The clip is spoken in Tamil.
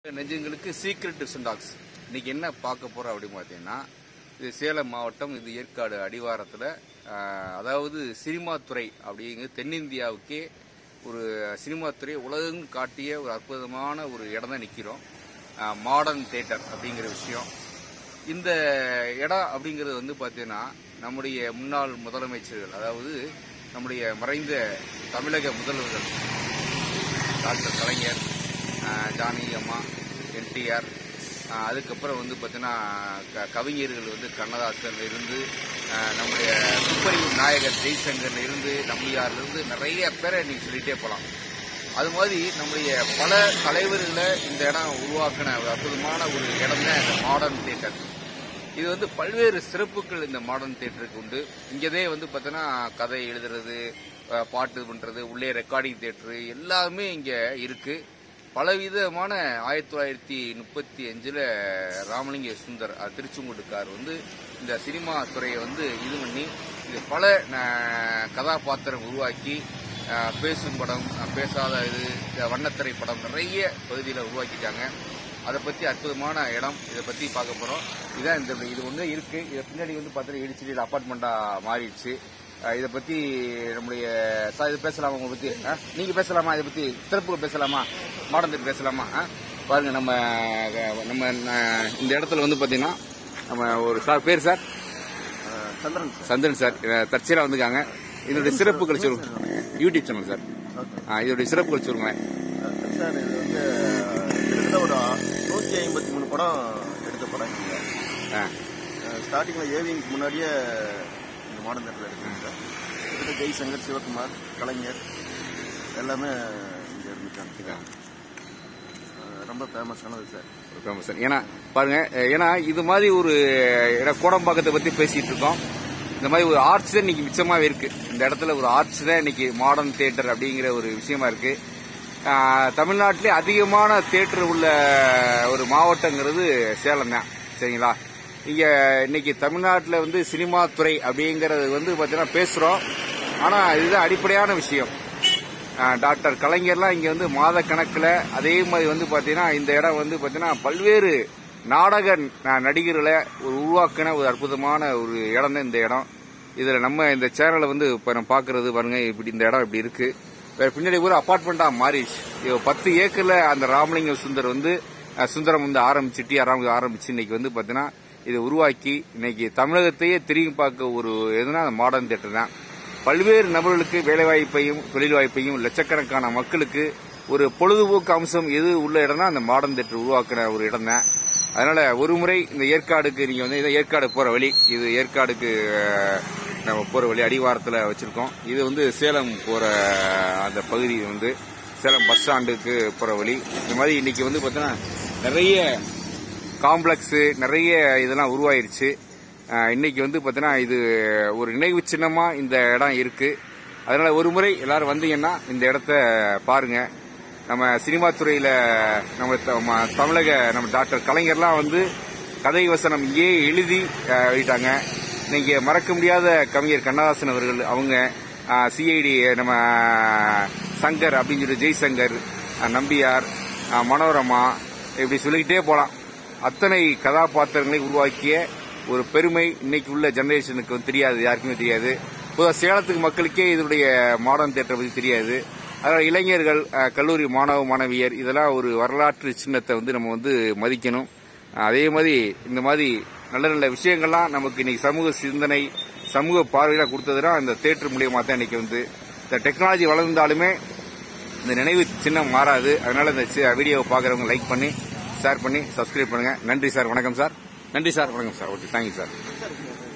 நெஞ்சங்களுக்கு சீக்ரெட் டாக்ஸ் இன்னைக்கு என்ன பார்க்க போறோம் அப்படின்னு பார்த்தீங்கன்னா இது சேலம் மாவட்டம் இது ஏற்காடு அடிவாரத்தில் அதாவது சினிமா துறை அப்படிங்கிற தென்னிந்தியாவுக்கே ஒரு சினிமா துறை உலகம் காட்டிய ஒரு அற்புதமான ஒரு இடம் தான் நிற்கிறோம் மாடர்ன் தேட்டர் அப்படிங்கிற விஷயம் இந்த இடம் அப்படிங்கிறது வந்து பார்த்தீங்கன்னா நம்முடைய முன்னாள் முதலமைச்சர்கள் அதாவது நம்முடைய மறைந்த தமிழக முதல்வர்கள் டாக்டர் கலைஞர் ஆஹ் ஜானகி அம்மா என்டிஆர் அதுக்கப்புறம் வந்து பார்த்தீங்கன்னா க- கவிஞர்கள் வந்து கண்ணதாசன்ல இருந்து ஆஹ் நம்முடைய துப்பறிவு நாயகர் ஜெய்சங்கர்ல இருந்து நம்பியார்ல இருந்து நிறைய பேரை நீங்க சொல்லிட்டே போகலாம் அது மாதிரி நம்முடைய பல தலைவர்களை இந்த இடம் உருவாக்கின ஒரு அற்புதமான ஒரு இடம் தான் இந்த மாடர்ன் தியேட்டர் இது வந்து பல்வேறு சிறப்புகள் இந்த மாடர்ன் தியேட்டருக்கு உண்டு இங்கதே வந்து பார்த்தீங்கன்னா கதை எழுதுறது அஹ், பாட்டு பண்றது உள்ளே ரெக்கார்டிங் தியேட்டர் எல்லாமே இங்க இருக்கு பலவிதமான ஆயிரத்தி தொள்ளாயிரத்தி முப்பத்தி அஞ்சுல ராமலிங்க சுந்தர் அஹ், திருச்செங்கோட்டுக்கார் வந்து இந்த சினிமா துறையை வந்து இது பண்ணி இது பல அஹ், கதாபாத்திரம் உருவாக்கி அஹ், பேசும் படம் அஹ், பேசாத இது அஹ், வண்ணத்திரை படம் நிறைய பகுதியில் உருவாக்கிட்டாங்க அதை பத்தி அற்புதமான இடம் இதை பத்தி பார்க்க போறோம் இதான் இந்த இது ஒண்ணு இருக்கு இதை பின்னாடி வந்து பார்த்தீங்கன்னா இடிச்சு இது அப்பார்ட்மெண்டா மாறிடுச்சு அஹ் இதை பத்தி நம்முடைய சார் இது பேசலாமா உங்களை பத்தி அஹ்? நீங்க பேசலாமா இதை பத்தி சிறப்புகள் பேசலாமா மாடர்ன் தியேட்டர் பேசலாமா அஹ்? பாருங்க நம்ம அஹ், நம்ம அஹ், இந்த இடத்துல வந்து பாத்தீங்கன்னா நம்ம ஒரு சார் பேர் sir Chandran sir Chandran sir அஹ், தற்செயலா வந்துருக்காங்க இதனுடைய சிறப்புகள் சொல்லுங்க யூடியூப் சேனல் சார் ஓகே அஹ், இதோடைய சிறப்புகள் சொல்லுங்களேன் சார் இது வந்து கிட்டத்தட்ட ஒரு நூற்றி ஐம்பத்தி மூணு படம் எடுத்த படம் இங்கே அஹ், ஸ்டார்டிங்கில் ஏவிங்க்கு முன்னாடியே இந்த மாடர்ன் தேட்டரில் இருக்குங்க சார் கிட்டத்தட்ட ஜெய்சங்கர் சிவகுமார் கலைஞர் எல்லாமே இங்கே இருந்துட்டாங்க அஹ் ரொம்ப ஃபேமஸானது சார் ஆமா சார் ஏன்னா பாருங்க அஹ் ஏன்னா இது மாதிரி ஒரு இடம் கோடம்பாக்கத்தை பத்தி பேசிட்டு இருக்கோம் இந்த மாதிரி ஒரு ஆர்ச் தான் இன்னைக்கு மிச்சமாவே இருக்கு இந்த இடத்துல ஒரு ஆர்ச் தான் இன்னைக்கு மாடர்ன் தியேட்டர் அப்படிங்கிற ஒரு விஷயமா இருக்கு ஆஹ் தமிழ்நாட்டிலே அதிகமான தியேட்டர் உள்ள ஒரு மாவட்டங்கிறது சேலம் தான் சரிங்களா இங்க இன்னைக்கு தமிழ்நாட்டில் வந்து சினிமா துறை அப்படிங்கறது வந்து பாத்தீங்கன்னா பேசுறோம் ஆனா இதுதான் அடிப்படையான விஷயம் ஆஹ் டாக்டர் கலைஞர்லாம் இங்க வந்து மாத கணக்குல அதே மாதிரி வந்து பாத்தீங்கன்னா இந்த இடம் வந்து பாத்தீங்கன்னா பல்வேறு நாடக ந- நடிகர்களை ஒரு உருவாக்கின ஒரு அற்புதமான ஒரு இடம் தான் இந்த இடம் இதுல நம்ம இந்த சேனலை வந்து இப்ப நம்ம பாக்குறது பாருங்க இப்படி இந்த இடம் இப்படி இருக்கு வேற பின்னாடி ஒரு அபார்ட்மெண்டா மாறிடுச்சு இது பத்து ஏக்கர்ல அந்த ராமலிங்க சுந்தர் வந்து அஹ், சுந்தரம் வந்து ஆரம்பிச்சு டி ஆரம்பி ஆரம்பிச்சு இன்னைக்கு வந்து பாத்தீங்கன்னா இதை உருவாக்கி இன்னைக்கு தமிழகத்தையே திரும்பி பார்க்க ஒரு எதுனா மாடர்ன் தியேட்டர் தான் பல்வேறு நபர்களுக்கு வேலைவாய்ப்பையும் தொழில் வாய்ப்பையும் லட்சக்கணக்கான மக்களுக்கு ஒரு பொழுதுபோக்கு அம்சம் எது உள்ள இடம்னா அந்த மாடர்ன் தேட்டர் உருவாக்குன ஒரு இடம் தான் அதனால ஒரு முறை இந்த ஏற்காடுக்கு நீங்க வந்து இது ஏற்காடு போற வழி இது ஏற்காடுக்கு அஹ், நம்ம போற வழி அடிவாரத்துல வச்சிருக்கோம் இது வந்து சேலம் போற அந்த பகுதி வந்து சேலம் பஸ் ஸ்டாண்டுக்கு போற வழி இந்த மாதிரி இன்னைக்கு வந்து பாத்தீங்கன்னா நிறைய காம்ப்ளெக்ஸ் நிறைய இதெல்லாம் உருவாயிருச்சு அஹ் இன்னைக்கு வந்து பார்த்தீங்கன்னா இது ஒரு நினைவு சின்னமா இந்த இடம் இருக்கு அதனால ஒரு முறை எல்லாரும் வந்தீங்கன்னா இந்த இடத்த பாருங்க நம்ம சினிமா துறையில நம்ம த- ம- தமிழக நம்ம டாக்டர் கலைஞர்லாம் வந்து கதை வசனம் இங்கே எழுதி அஹ், வெளியிட்டாங்க இன்னைக்கு மறக்க முடியாத கவிஞர் கண்ணதாசன் அவர்கள் அவங்க சிஐடி நம்ம சங்கர் அப்படின்னு சொல்லி ஜெய்சங்கர் அஹ், நம்பியார் அஹ், மனோரமா இப்படி சொல்லிக்கிட்டே போலாம் அத்தனை கதாபாத்திரங்களை உருவாக்கிய ஒரு பெருமை இன்னைக்கு உள்ள ஜெனரேஷனுக்கு வந்து தெரியாது யாருக்குமே தெரியாது பொதுவாக சேலத்துக்கு மக்களுக்கே இதனுடைய மாடர்ன் தியேட்டர் பத்தி தெரியாது அதனால இளைஞர்கள் அஹ், கல்லூரி மாணவ மாணவியர் இதெல்லாம் ஒரு வரலாற்று சின்னத்தை வந்து நம்ம வந்து மதிக்கணும் அஹ், அதே மாதிரி இந்த மாதிரி நல்ல நல்ல விஷயங்கள்லாம் நமக்கு இன்னைக்கு சமூக சிந்தனை சமூக பார்வையில கொடுத்ததுனா இந்த தியேட்டர் மூலியமா தான் இன்னைக்கு வந்து இந்த டெக்னாலஜி வளர்ந்தாலுமே இந்த நினைவு சின்னம் மாறாது அதனால இந்த சி- வீடியோவை பார்க்குறவங்க லைக் பண்ணி ஷேர் பண்ணி சப்ஸ்கிரைப் பண்ணுங்க நன்றி சார் வணக்கம் சார் நன்றி சார் வணக்கம் சார் ஓகே தேங்க்யூ சார்